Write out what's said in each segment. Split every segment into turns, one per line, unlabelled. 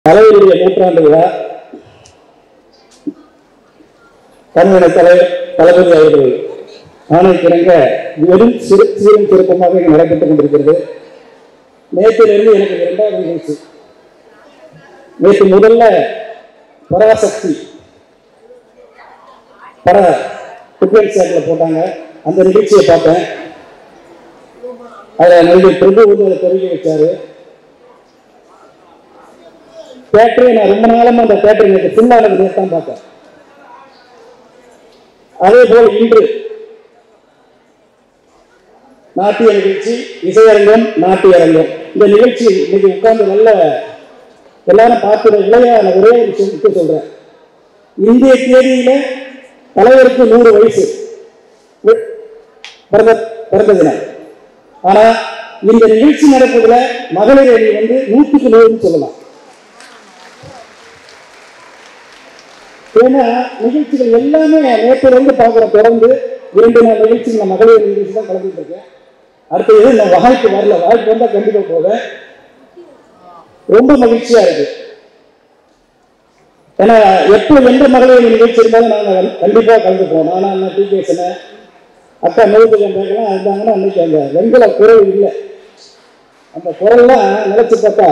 தலைவருடைய நூற்றாண்டு விழா கண்வன தலை தளபதி அவர்கள் ஆணைக்கிணங்க வெறும் சிறு சீரும் திருப்பமாக இங்கு நடைபெற்றுக் கொண்டிருக்கிறது நேற்றிலிருந்து எனக்கு இது இரண்டாவது நிகழ்ச்சி நேற்று முதல்ல பராசக்தி பர ஃபுட்பால் சேட்டில் போட்டாங்க அந்த நிகழ்ச்சியை பார்த்தேன் அதில் நடிகர் பிரபு வந்து அதை தொடங்கி வச்சாரு தேட்டரை நான் ரொம்ப நாளமா அந்த தேட்டர் நேற்று ஃபுல்லாக நேற்று தான் பார்த்தேன் அதே போல் இன்று நாட்டிய நிகழ்ச்சி இசையரங்கம் நாட்டிய அரங்கம் இந்த நிகழ்ச்சி இன்னைக்கு உட்கார்ந்து நல்ல எல்லாரும் பார்க்கிற இளைய ஒரே ஒரு விஷயத்தை சொல்றேன் இந்திய தேதியில தலைவருக்கு நூறு வயசு வி- பிறந்த பிறந்த தினம் ஆனா இந்த நிகழ்ச்சி நடப்பதுல மகளிர் அணி வந்து நூற்றுக்கு நூறுன்னு சொல்லலாம் ஏன்னா நிகழ்ச்சிகள் எல்லாமே நேற்று வந்து பார்க்குறோம் தொடர்ந்து இரண்டு நாள் நிகழ்ச்சி நான் மகளிர் நிகழ்ச்சி தான் கலந்துட்டு இருக்கேன் அடுத்தது நான் வாய்ப்பு வரல வாய்ப்பு வந்தால் கண்டிப்பாக போவேன் ரொம்ப மகிழ்ச்சியா இருக்கு ஏன்னா எப்போ எந்த மகளிர் நிகழ்ச்சி இருந்தாலும் நாங்கள் கண்டிப்பாக கலந்துப்போம் நானும் அண்ணா டி கே அக்கா மேற்கொள்ளாம் இருந்தாங்கன்னா அன்னைக்கு அந்த வெண்கல குரல் இல்லை அந்த குரல்லாம் நினைச்சு பார்த்தா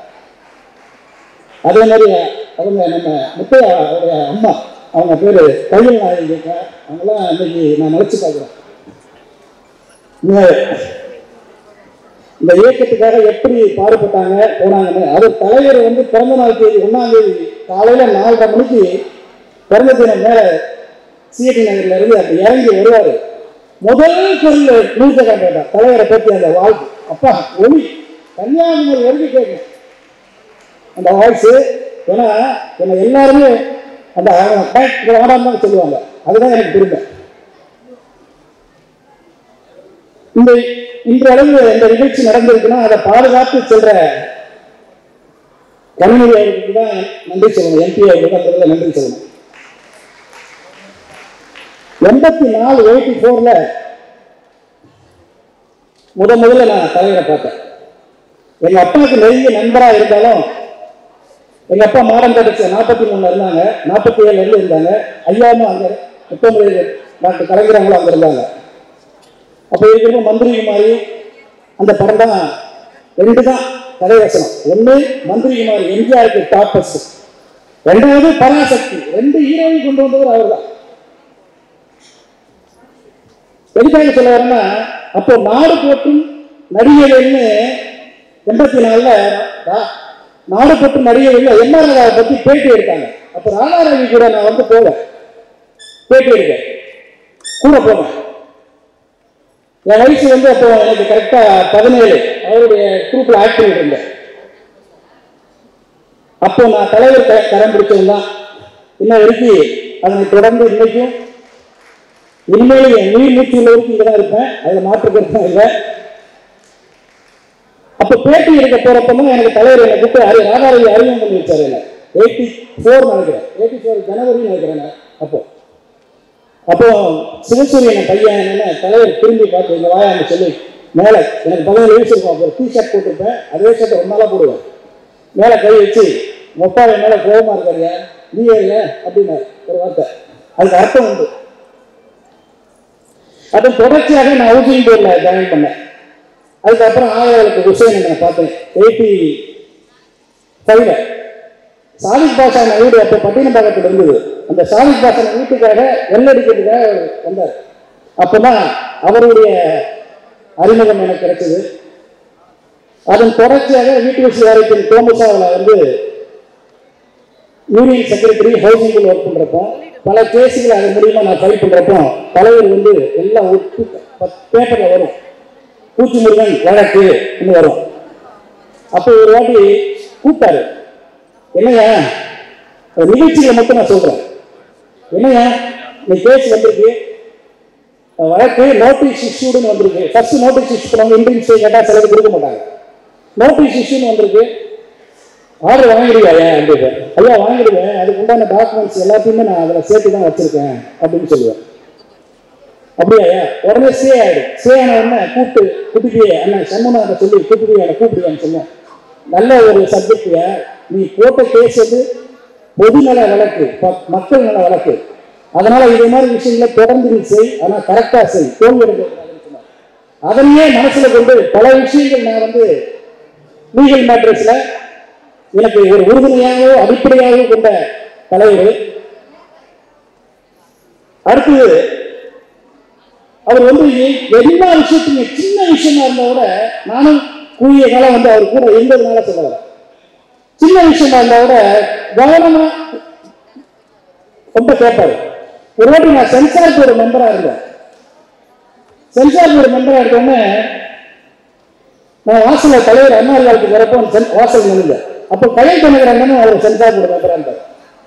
அதே மாதிரி அவங்க நம்ம முத்தையா அவருடைய அம்மா அவங்க பேர் கையில் நாயகி அவங்களாம் அன்னைக்கு நான் நினைச்சு பார்க்குறேன் இந்த இயக்கத்துக்காக எப்படி பாடுபட்டாங்க போனாங்கன்னு அது தலைவர் வந்து பிறந்த நாள் தேதி ஒன்றாம் தேதி காலையில நாலரை மணிக்கு பிறந்த தினம் மேல சிஎடி நகர்ல இருந்து அப்படி இறங்கி வருவாரு முதல் குரல் நூற்றகம் போட்டார் தலைவரை பற்றி அந்த வாழ்க்கை அப்பா ஒளி கன்னியாகுமரி வரைக்கும் கேட்கும் அந்த வாய்ஸ் ஏன்னா என்னை எல்லாருமே அந்த ஆடாமல் சொல்லுவாங்க அதுதான் எனக்கு பெருமை இந்த இன்று அளவு இந்த நிகழ்ச்சி நடந்திருக்குன்னா அதை பாதுகாத்து செல்ற கனிமொழி அவர்களுக்கு தான் நன்றி சொல்லணும் எம்பி அவர்களுக்கு அந்த இடத்துல நன்றி சொல்லணும் எண்பத்தி நாலு எயிட்டி ஃபோர்ல முத முதல்ல நான் தலைவரை பார்த்தேன் எங்க அப்பாவுக்கு நெருங்கிய நண்பரா இருந்தாலும் எங்க அப்பா மாடம் கிடைச்ச நாற்பத்தி மூணுல இருந்தாங்க நாற்பத்தி ஏழுல இருந்து இருந்தாங்க ஐயாவும் அங்க முத்தமிழ் டாக்டர் கலைஞரங்களும் அங்க இருந்தாங்க அப்போ இருக்கிறப்ப மந்திரி மாதிரி அந்த படம் தான் ரெண்டு தான் கதைவசனம் ஒன்று மந்திரி குமார் எம்ஜிஆருக்கு டாப்பர்ஸ் ரெண்டாவது பராசக்தி ரெண்டு ஹீரோயின் கொண்டு வந்தவர் அவர் தான் எதுக்காக சொல்ல வரேன்னா அப்போ நாடு போட்டும் நடிகர்கள்னு எண்பத்தி நாலுல ரா- நாடு போட்டும் நடிகர்கள் எம்ஆர் ராவை பத்தி பேட்டி எடுத்தாங்க அப்போ ராதாரவி கூட நான் வந்து போவேன் பேட்டி எடுக்க கூட போவேன் என் வயசு வந்து அப்போ எனக்கு கரெக்டா பதினேழு அவருடைய குரூப்ல ஆக்ட் பண்ணிட்டு இருந்தேன் அப்போ நான் தலைவர் க- கரம் பிடிச்சவன் தான் இன்ன வரைக்கும் அதனை தொடர்ந்து இன்னைக்கும் உண்மையிலேயே நீர் மூச்சு வரைக்கும் இங்கே தான் இருப்பேன் அதில் மாற்று கருத்தும் இல்லை அப்போ பேட்டி எடுக்க போறப்பதான் எனக்கு தலைவர் என்னை கூப்பிட்டு அறி ராதாரவி அறிமுகம் பண்ணி வச்சார் என்ன எயிட்டி ஃபோர் நினைக்கிறேன் எயிட்டி ஃபோர் ஜனவரி நினைக்கிறேன் நான் அப்போ அப்போ சிவசூரியன் பையன் என்ன தலைவர் திரும்பி பார்த்து இந்த வாயான்னு சொல்லி மேலே எனக்கு பதினேழு வயசு இருக்கும் அப்போ டீ ஷர்ட் போட்டிருப்பேன் அதே ஷர்ட் ரொம்ப நாளாக போடுவேன் மேலே கை வச்சு மொப்பாவை மேலே கோபமாக இருக்காருங்க நீ ஏங்க அப்படின்னு ஒரு வார்த்தை அதுக்கு அர்த்தம் உண்டு அதன் தொடர்ச்சியாக நான் ஹவுசிங் போர்டில் ஜாயின் பண்ணேன் அதுக்கப்புறம் ஆயிரத்துக்கு ஹுசைன் நான் பார்த்தேன் எயிட்டி ஃபைவ்ல சாதிக் பாஷா வீடு அப்போ பட்டினப்பாக்கத்தில் இருந்தது அந்த சாதிக் பாஷா வீட்டுக்காக வெள்ளடிக்கிறதுக்காக வந்தார் அப்பதான் அவருடைய அறிமுகம் எனக்கு கிடைச்சது அதன் தொடர்ச்சியாக வீட்டு வசதி வாரியத்தின் தோமசாவில் வந்து யூனியன் செக்ரட்டரி ஹவுசிங் ஒர்க் பண்றப்போ பல கேஸுகள் அது மூலியமா நான் ஃபைல் பண்றப்போ தலைவர் வந்து எல்லாம் ஒட்டு பேப்பர்ல வரும் பூச்சி முருகன் வழக்கு இன்னும் வரும் அப்போ ஒரு வாட்டி கூப்பிட்டாரு என்னையா ஒரு நிகழ்ச்சிகளை மட்டும் நான் சொல்றேன் என்னையா இந்த கேஸ் வந்திருக்கு அஹ் வழக்கு நோட்டீஸ் இஷ்யூடுன்னு வந்திருக்கு ஃபர்ஸ்ட் நோட்டீஸ் இஷ்யூ பண்ணுவாங்க இன்ட்ரீம் ஸ்டே கேட்டால் சிலருக்கு கொடுக்க மாட்டாங்க நோட்டீஸ் இஷ்யூன்னு வந்திருக்கு ஆர்டர் வாங்கிடுவாயா அப்படின்னு ஐயா வாங்கிடுவேன் அதுக்கு உண்டான டாக்குமெண்ட்ஸ் எல்லாத்தையுமே நான் அதில் சேர்த்து தான் வச்சிருக்கேன் அப்படின்னு சொல்லுவேன் அப்படியா ஐயா உடனே சே ஆயிடும் சே ஆன உடனே கூப்பிட்டு கூப்பிட்டு அண்ணன் சண்முகத்தை சொல்லி கூப்பிட்டு என்னை கூப்பிடுவேன்னு சொன்னேன் நல்ல ஒரு சப்ஜெக்ட் நீ போட்ட கேஸ் வந்து பொதுநல வழக்கு ப- மக்கள் நல வழக்கு அதனால இதே மாதிரி விஷயங்களை தொடர்ந்து நீ செய் ஆனா கரெக்டா செய் தோல்வி எடுக்கக்கூடாதுன்னு சொன்னார் அதனையே மனசுல கொண்டு பல விஷயங்கள் நான் வந்து லீகல் மேட்ரஸ்ல எனக்கு ஒரு உறுதுணையாகவோ அடிப்படையாகவோ கொண்ட தலைவர் அடுத்தது அவர் வந்து எல்லா விஷயத்தையும் சின்ன விஷயமா இருந்தா கூட நானும் குறுகிய காலம் வந்து அவர் கூட இருந்ததுனால சொல்ல வரேன் சின்ன விஷயமா இருந்தா கூட கவனமா ரொம்ப கேட்பாரு ஒரு வாட்டி நான் சென்சார் போர்டு மெம்பரா இருந்தேன் சென்சார் போர்டு மெம்பரா இருக்கோன்னே நான் வாசல்ல தலைவர் அண்ணா வாழ்க்கை வரப்போ சென்- வாசல் நின்றேன் அப்போ கலை கணக்கரங்கன்னு அவர் சென்சார் போர்டு மெம்பரா இருந்தார்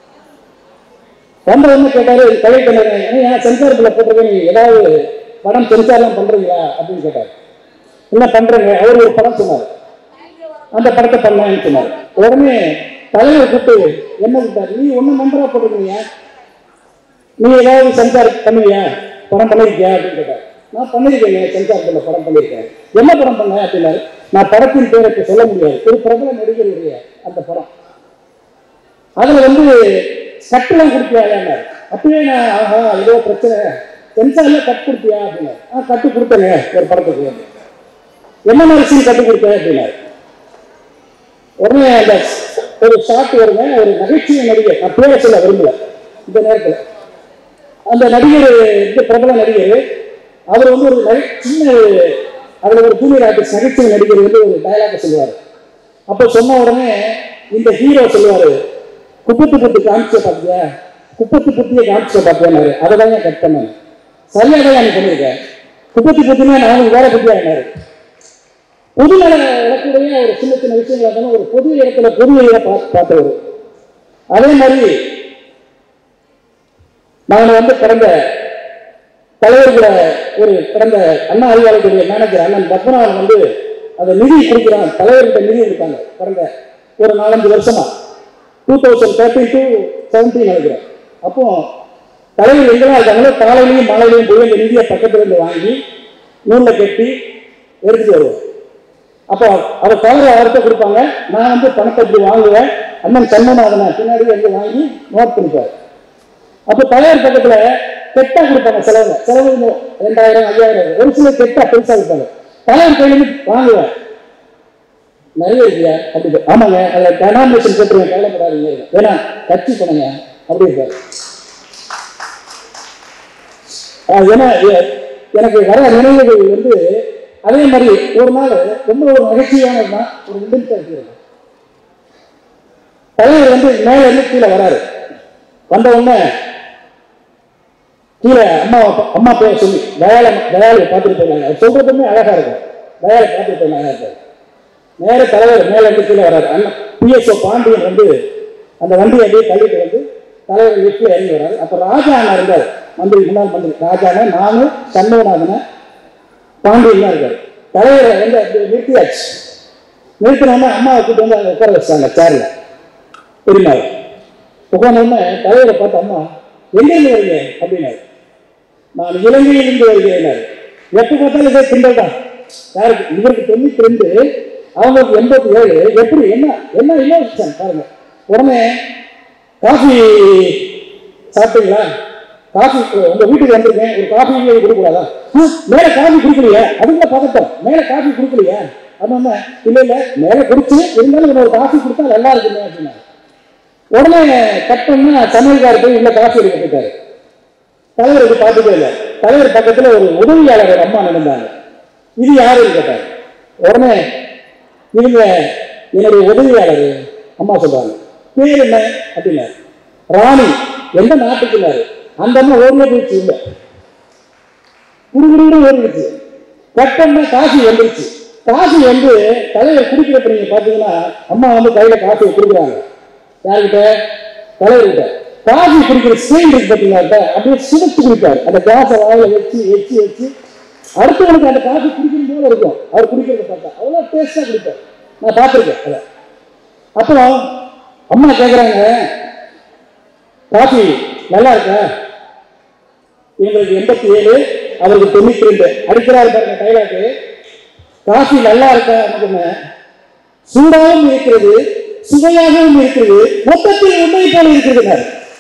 வந்த உடனே கேட்டாரு கலை கணக்கரங்க ஏன் சென்சார் போர்டில் போட்டிருக்கேன் நீ ஏதாவது படம் சென்சார்லாம் பண்றீங்களா அப்படின்னு கேட்டார் என்ன பண்றேங்க அவர் ஒரு படம் சொன்னார் அந்த படத்தை பண்ணலாம்னு சொன்னார் உடனே தலைவர் கூப்பிட்டு என்ன கூப்பிட்டாரு நீ ஒன்னும் மெம்பரா போட்டிருக்கீங்க நீ ஏதாவது சென்சார் பண்ணுவியா படம் பண்ணிருக்கியா அப்படின்னு கேட்டார் நான் பண்ணிருக்கேங்க சென்சார் பண்ண படம் பண்ணியிருக்கேன் என்ன படம் பண்ண அப்படின்னாரு நான் படத்தின் பேரை இப்ப சொல்ல முடியாது ஒரு பிரபல நடிகருடைய அந்த படம் அதுல வந்து கட்டளம் கொடுத்தியாயான்னாரு அப்பவே நான் ஆஹா ஏதோ பிரச்சனை சென்சார்ல கட் கொடுத்தியா அப்படின்னாரு ஆ கட்டு கொடுத்தேங்க ஒரு படத்துக்கு என்ன மாதிரி சீன் கட்டு கொடுத்தேன் அப்படின்னாரு உடனே அந்த ஒரு ஷாட் வருங்க ஒரு நகைச்சுவை நடிகர் நான் பேரை சொல்ல விரும்பல இந்த நேரத்தில் அந்த நடிகர் இந்த பிரபல நடிகர் அவர் வந்து ஒரு நகை- சின்ன அதுல ஒரு ஜூனியர் ஆர்டிஸ்ட் நகைச்சுவை நடிகர் வந்து ஒரு டயலாக சொல்லுவார் அப்போ சொன்ன உடனே இந்த ஹீரோ சொல்லுவாரு குப்பத்து புத்து காமிச்ச பார்த்தியா குப்பத்து புத்திய காமிச்ச பார்த்தியாரு அதை தான் கட் பண்ணேன் சரியாக தான் எனக்கு பண்ணியிருக்கேன் குப்பத்தி புத்தினா நானும் வேற புத்தியா என்னாரு பொதுநல வழக்குடைய ஒரு சின்ன சின்ன விஷயங்கள் இருந்தாலும் ஒரு பொது இடத்துல பொது இதை பார்த்து பார்த்தவர் அதே மாதிரி நான் வந்து கடந்த தலைவர் கூட ஒரு கடந்த அண்ணா அறிவாலயத்துடைய மேனேஜர் அண்ணன் பத்மநாபன் வந்து அந்த நிதி கொடுக்குறாங்க தலைவர்கிட்ட நிதி இருக்காங்க கடந்த ஒரு நாலஞ்சு வருஷமா two thousand thirteen to seventeen நினைக்கிறேன் அப்போ தலைவர் எங்கெல்லாம் இருக்காங்களோ காலையிலையும் மாலையிலையும் போய் அந்த நிதியை பக்கத்துல இருந்து வாங்கி நூலில் கட்டி எடுத்துட்டு வருவோம் அப்போ அவர் தவிர அவர்கிட்ட கொடுப்பாங்க நான் வந்து பணத்தை இப்படி வாங்குவேன் அண்ணன் சண்முகநாதனை பின்னாடி வந்து வாங்கி நோட் பண்ணிப்பார் அப்போ தலைவர் பக்கத்துல கெட்டா கொடுப்பாங்க செலவு செலவு இன்னும் ரெண்டாயிரம் ஐயாயிரம் ஒரு சில கெட்டா பெருசா கொடுப்பாங்க தலைவர் கையில இருந்து வாங்குவேன் நிறைய இருக்கியா அப்படி ஆமாங்க அதுல டெனாமினேஷன் போட்டுருவேன் கவலைப்படாதீங்க வேணா கட்சி பண்ணுங்க அப்படி இருக்காரு ஆஹ் ஏன்னா எ- எனக்கு வர நினைவுகள் வந்து அதே மாதிரி ஒரு நாள் ரொம்ப ஒரு நகைச்சுவையானது தான் ஒரு நிமிஷம் இருக்கிறது தலைவர் வந்து மேல இருந்து கீழே வராரு வந்த உடனே கீழே அம்மா அம்மா பேர் சொல்லி தயால தயாலை பார்த்துட்டு போயிருந்தாங்க அவர் சொல்றதுமே அழகா இருக்கும் தயாலை பார்த்துட்டு போயிருந்தாங்க அழகா இருக்கும் நேர தலைவர் மேல இருந்து கீழே வராரு அண்ணன் பிஎஸ்ஓ பாண்டியன் வந்து அந்த வண்டியை அப்படியே தள்ளிட்டு வந்து தலைவர் லிஃப்ட்ல இறங்கி வராரு அப்ப ராஜா அண்ணா இருந்தார் மந்திரி முன்னாள் மந்திரி ராஜா அண்ணா நானும் சண்முகநாதன பாண்டியன் தான் இருக்காரு தலைவரை வந்து அப்படி நிறுத்தியாச்சு நிறுத்தினோடனே அம்மாவை கூட்டு வந்து அங்கே உட்கார வச்சாங்க சேர்ல பெரியமாவை உட்கார்ந்தோடனே தலைவரை பார்த்து அம்மா எங்கேருந்து வரீங்க அப்படின்னாரு நான் இலங்கையிலிருந்து வருகிறேன் எப்ப பார்த்தாலும் இதே கிண்டல் தான் யாருக்கு இவருக்கு தொண்ணூத்தி ரெண்டு அவங்களுக்கு எண்பத்தி ஏழு எப்படி என்ன என்ன இன்னோவேஷன் பாருங்க உடனே காஃபி சாப்பிட்டீங்களா காஃபி உங்க வீட்டுக்கு வந்திருக்கேன் ஒரு காஃபி கொடுக்கூடாதா ஆ, மேல காஃபி குடிக்கலையா அதுக்குள்ள பதட்டம் மேல காஃபி குடுக்கலையா அதனால இல்ல இல்ல மேல குடிச்சு இருந்தாலும் இன்னொரு காஃபி கொடுத்தா நல்லா இருக்குமே அப்படின்னாரு உடனே கட் பண்ணா சமையல்காரர் போய் உள்ள காஃபி எடுக்க போயிட்டாரு தலைவருக்கு பார்த்துக்கவே இல்லை தலைவர் பக்கத்துல ஒரு உதவியாளர் ஒரு அம்மா நடந்தாங்க இது யாருன்னு கேட்டார் உடனே இவங்க என்னுடைய உதவியாளர் அம்மா சொல்றாங்க பேர் என்ன அப்படின்னாரு ராணி எந்த நாட்டுக்குன்னாரு அந்த அம்மா ஓடியே போயிடுச்சு இல்லை குடுகுடு ஓடிடுச்சு கட்டம்னா காசு வந்துருச்சு காசு வந்து தலைவர் குடிக்கிறப்ப நீங்க பாத்தீங்கன்னா அம்மா வந்து கையில காசு கொடுக்குறாங்க யார்கிட்ட தலைவர்கிட்ட காஃபி குடிக்கிற ஸ்டீல் இருக்கு பார்த்தீங்களா அப்படியே சுமத்து குடிப்பார் அந்த காசை வாயில வச்சு வச்சு வச்சு அடுத்தவனுக்கு அந்த காஃபி குடிக்கும் போல இருக்கும் அவர் குடிக்கிறத பார்த்தா அவ்வளோ டேஸ்டா குடிப்பார் நான் பார்த்துருக்கேன் அதை அப்புறம் அம்மா கேட்குறாங்க காஃபி நல்லா இருக்கா எங்களுக்கு எண்பத்தி ஏழு அவருக்கு தொண்ணூத்தி ரெண்டு அடிக்கிறாரு பாருங்க டைலாக்கு காஃபி நல்லா இருக்கா அப்படின்னு சூடாகவும் இருக்கிறது சுவையாகவும் இருக்கிறது மொத்தத்தில் உண்மை போல இருக்கிறதுங்க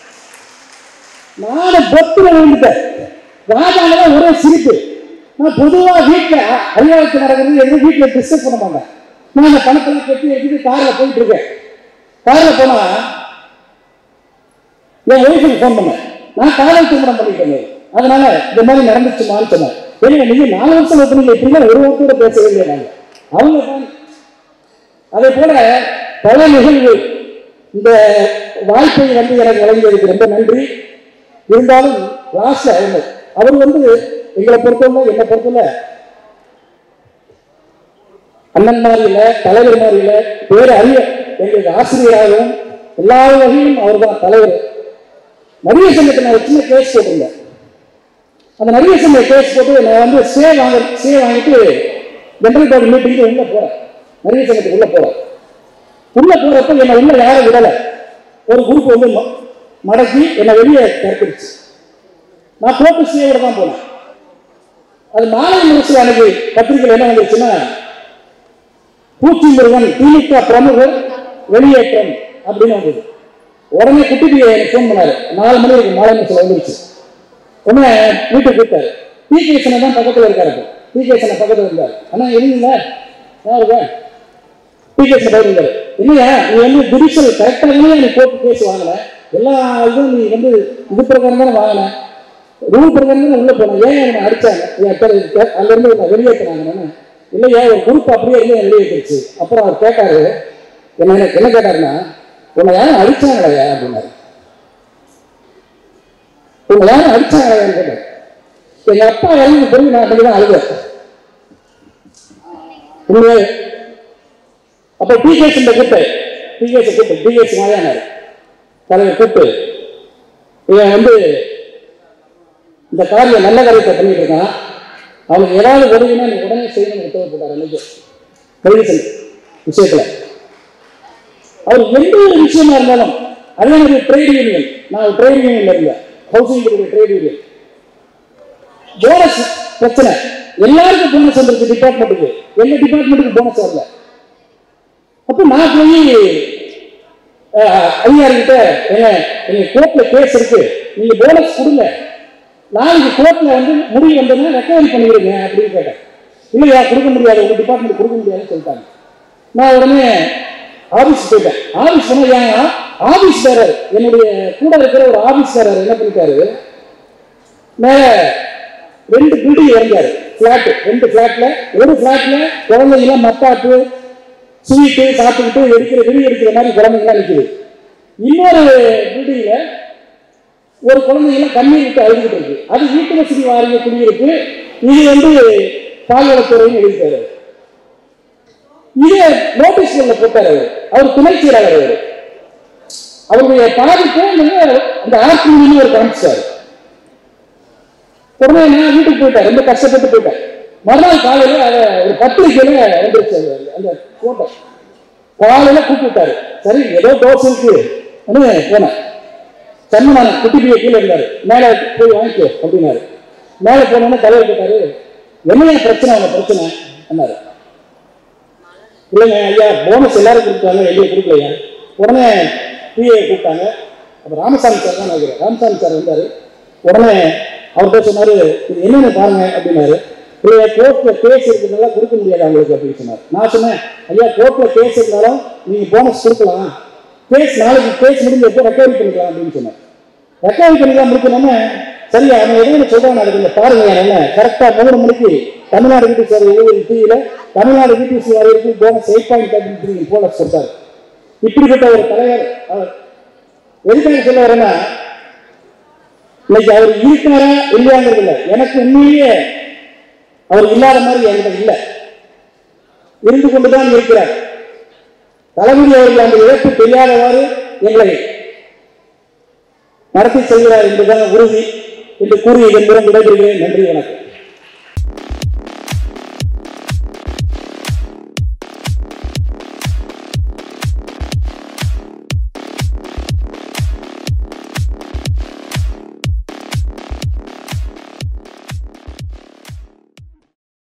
நானும் பொத்துல விழுந்துட்டேன் ராஜாங்க ஒரே சிரிப்பு நான் பொதுவா வீட்டுல அரியாயத்து நடக்கிறது எதுவும் வீட்டுல டிஸ்கஸ் பண்ண மாட்டேன் நான் அந்த பணத்தெல்லாம் கட்டி எடுத்துட்டு கார்ல போயிட்டு இருக்கேன் கார்ல போனா என் ஒய்ஃபுக்கு ஃபோன் பண்ணேன் நான் காதல் திருமணம் பண்ணிட்டேன் அதனால இந்த மாதிரி நடந்துச்சுமான்னு சொன்னேன் ஏங்க நீங்க நாலு வருஷம் ஒருத்தவங்க இப்படிலாம் ஒரு வார்த்தையோட பேசவே இல்லையா நாங்க அவங்க தான் அதே போல பல நிகழ்வு இந்த வாய்ப்பை வந்து எனக்கு வழங்கியதுக்கு ரொம்ப நன்றி இருந்தாலும் லாஸ்ட்ல அவங்க அவர் வந்து எங்களை பொறுத்தவரை என்னை பொறுத்தவரை அண்ணன் மாதிரி இல்ல தலைவர் மாதிரி இல்ல பேர் அறிய எங்களுக்கு ஆசிரியராகவும் எல்லா வகையிலும் அவர் தான் தலைவர் நடிகை சங்கத்தை நான் ஒரு சின்ன கேஸ் போட்டிருந்தேன் அந்த நடிகை சங்க கேஸ் போட்டு நான் வந்து ஸ்டே வாங்க ஸ்டே வாங்கிட்டு ஜெனரல் பாடி மீட்டிங்க்கு உள்ள போறேன் நடிகை சங்கத்துக்கு உள்ள போறேன் உள்ள போறப்ப என்னை உள்ள யாரும் விடல ஒரு குரூப் வந்து ம- மடக்கி என்னை வெளியே திறக்கிடுச்சு நான் கோர்ட்டு ஸ்டேவோட தான் போனேன் அது மாலை முரசு அன்னைக்கு பத்திரிகையில் என்ன வந்துருச்சுன்னா பூச்சி முருகன் திமுக பிரமுகர் வெளியேற்றம் அப்படின்னு வந்தது உடனே குட்டி எனக்கு ஃபோன் பண்ணாரு நாலு மணி இருக்கு மாலை முரசில் வந்துருச்சு உடனே வீட்டுக்கு கூப்பிட்டாரு பி கேசனை தான் பக்கத்தில் இருக்காரு பி கேசனை பக்கத்தில் இருந்தார் அண்ணா இருந்தீங்களா யாருங்க பி கேசனை பக்கத்தில் இருந்தாரு இல்லையா நீ வந்து ஜுடிஷியல் கரெக்டாக நீ கோர்ட்டு கேஸ் வாங்கல எல்லா இதுவும் நீ வந்து இது பிரகாரம் தானே வாங்கின ரூல் பிரகாரம் தானே உள்ள போனேன் ஏன் என்னை அடிச்சாங்க என் பேர் கே- அங்கிருந்து என்னை வெளியேற்றினாங்க நானு இல்லையா ஒரு குரூப் அப்படியே இருந்து என்னை வெளியேற்றிருச்சு அப்புறம் அவர் கேட்டாரு என்ன எனக்கு என்ன கேட்டாருன்னா உன்னை யாரும் அடிச்சாங்களா அப்படின்னாரு உங்களை யாரும் அடிச்சாங்களான்னு கேட்டேன் எங்க அப்பா இறந்து போய் நான் அன்னைக்கு தான் அழுதேன் உண்மையே அப்ப பிகேஸ் இந்த கூப்பிட்டு பிகேஸ் கூப்பிட்டு பிகேஸ் மாயானார் தலைவர் கூப்பிட்டு இவன் வந்து இந்த காரியம் நல்ல காரியத்தை பண்ணிட்டு இருக்கான் அவனுக்கு ஏதாவது உதவினா நீ உடனே செய்யணும்னு உத்தரவு போட்டார் அன்னைக்கு கல்விசன் விஷயத்துல அவர் எந்த ஒரு விஷயமா இருந்தாலும் அதே மாதிரி ட்ரேட் யூனியன் நான் ட்ரேட் யூனியன்ல இருந்தேன் ஹவுசிங் ட்ரேட் யூனியன் போனஸ் பிரச்சனை எல்லாருக்கும் போனஸ் வந்துருக்கு டிபார்ட்மெண்ட்டுக்கு எங்க டிபார்ட்மெண்ட்டுக்கு போனஸ் வரல அப்ப நான் போய் அதிகாரிகிட்ட எங்க எங்க கோர்ட்ல கேஸ் இருக்கு நீங்க போனஸ் கொடுங்க நாளைக்கு கோர்ட்ல வந்து முடிவு வந்ததுன்னா ரெக்கவரி பண்ணிவிடுங்க அப்படின்னு கேட்டேன் இல்லையா கொடுக்க முடியாது உங்க டிபார்ட்மெண்ட் கொடுக்க முடியாதுன்னு சொல்லிட்டாங்க நான் உடனே ஆபீஸ் போயிட்டேன் ஆபீஸ் போனா ஏன் ஆபீஸ் பேரர் என்னுடைய கூட இருக்கிற ஒரு ஆபீஸ் பேரர் என்ன பண்ணிட்டாரு மேல ரெண்டு பில்டிங் இறங்காரு பிளாட் ரெண்டு பிளாட்ல ஒரு பிளாட்ல குழந்தைங்க மத்தாப்பு ஸ்வீட்டு சாப்பிட்டுக்கிட்டு எடுக்கிற வெளியே எடுக்கிற மாதிரி குழந்தைங்களாம் நிற்குது இன்னொரு பில்டிங்ல ஒரு குழந்தைங்களாம் கண்ணீர் விட்டு அழுதுகிட்டு இருக்கு அது வீட்டு வசதி வாரிய குடியிருக்கு இது வந்து பால்வளத்துறைன்னு எழுதிட்டாரு இதை நோட்டீஸ் போர்ட்ல போட்டாரு அவர். அவர் துணை செயலாளர் அவர் அவருடைய பாதிப்பு அந்த ஆர்டின்னு ஒரு காமிச்சாரு உடனே நான் வீட்டுக்கு போயிட்டேன் ரொம்ப கஷ்டப்பட்டு போயிட்டேன் மறுநாள் காலையில அதை ஒரு பத்திரிக்கையில வந்துருச்சு அது, அந்த போட்டோ காலையில கூப்பிட்டாரு சரி ஏதோ தோசை இருக்கு அப்படின்னு போனேன் சண்முகன் குட்டி பிள்ளை கீழே இருந்தாரு மேல போய் வாங்கிக்கோ அப்படின்னாரு மேல போனோன்னு தலைவர் கேட்டாரு என்னையா பிரச்சனை அவங்க பிரச்சனை என்னாரு இல்லைங்க ஐயா போனஸ் எல்லாரும் கொடுத்தாங்க எங்களுக்கு கொடுக்கலையா உடனே பிஏ கூப்பிட்டாங்க அப்போ ராமசாமி சார் தான் நினைக்கிறேன் ராமசாமி சார் வந்தார் உடனே அவர்கிட்ட சொன்னார் இது என்னென்ன பாருங்க அப்படின்னாரு இல்லையா கோர்ட்டில் கேஸ் இருக்கிறதுனால கொடுக்க முடியாது அவங்களுக்கு அப்படின்னு சொன்னார் நான் சொன்னேன் ஐயா கோர்ட்டில் கேஸ் இருந்தாலும் நீங்கள் போனஸ் கொடுக்கலாம் கேஸ் நாளைக்கு கேஸ் முடிஞ்ச எப்போ ரெக்கவரி பண்ணிக்கலாம் அப்படின்னு சொன்னேன் ரெக்கவரி பண்ணிக்கலாம் முடிக்கணும்னு சரி அவன் எதுவும் சொல்றான் அதுக்கு பாருங்க என்ன கரெக்டா மூணு மணிக்கு தமிழ்நாடு வீட்டு சார் எழுபது டிவியில தமிழ்நாடு வீட்டு சார் இருக்கு bonus eight point thirty three போல சொல்றாரு இப்படிப்பட்ட ஒரு தலைவர் அவர் எதுக்காக சொல்ல வரேன்னா இன்னைக்கு அவர் இருக்காரா இல்லையாங்கிறது இல்லை எனக்கு உண்மையிலேயே அவர் இல்லாத மாதிரி என்கிட்ட இல்லை இருந்து கொண்டுதான் இருக்கிறார் தளபதி அவர்கள் அந்த இழப்பு தெரியாதவாறு எங்களை நடத்தி செல்கிறார் என்பதுதான் உறுதி என்று கூறி இதன் மூலம் விடைபெறுகிறேன் நன்றி வணக்கம்